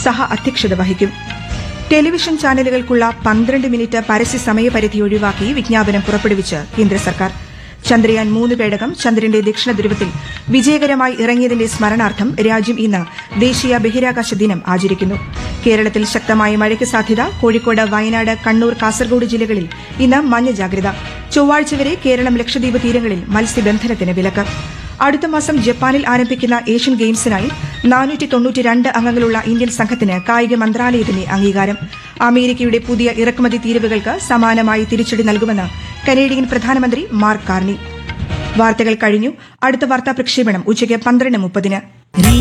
സഹ അധ്യക്ഷത വഹിക്കും ടെലിവിഷൻ ചാനലുകൾക്കുള്ള പന്ത്രണ്ട് മിനിറ്റ് പരസ്യ സമയപരിധി ഒഴിവാക്കി വിജ്ഞാപനം പുറപ്പെടുവിച്ച് കേന്ദ്ര സർക്കാർ ചന്ദ്രയാൻ മൂന്ന് പേടകം ചന്ദ്രന്റെ ദക്ഷിണ ധ്രുവത്തിൽ വിജയകരമായി ഇറങ്ങിയതിന്റെ സ്മരണാർത്ഥം രാജ്യം ഇന്ന് ദേശീയ ബഹിരാകാശ ദിനം ആചരിക്കുന്നു കേരളത്തിൽ ശക്തമായ മഴയ്ക്ക് സാധ്യത കോഴിക്കോട് വയനാട് കണ്ണൂർ കാസർഗോഡ് ജില്ലകളിൽ ഇന്ന് മഞ്ഞ ജാഗ്രത ചൊവ്വാഴ്ച വരെ കേരളം ലക്ഷദ്വീപ് തീരങ്ങളിൽ മത്സ്യബന്ധനത്തിന് വിലക്ക് അടുത്ത മാസം ജപ്പാനിൽ ആരംഭിക്കുന്ന ഏഷ്യൻ ഗെയിംസിനായി നാനൂറ്റി തൊണ്ണൂറ്റിരണ്ട് അംഗങ്ങളുള്ള ഇന്ത്യൻ സംഘത്തിന് കായിക മന്ത്രാലയത്തിന്റെ അംഗീകാരം അമേരിക്കയുടെ പുതിയ ഇറക്കുമതി തീരുവകൾക്ക് സമാനമായി തിരിച്ചടി നൽകുമെന്ന് കനേഡിയൻ പ്രധാനമന്ത്രി മാർക്ക് കാർണി വാർത്തകൾ കഴിഞ്ഞു അടുത്ത വാർത്താ പ്രക്ഷേപണം ഉച്ചയ്ക്ക് പന്ത്രണ്ട് മുപ്പതിന്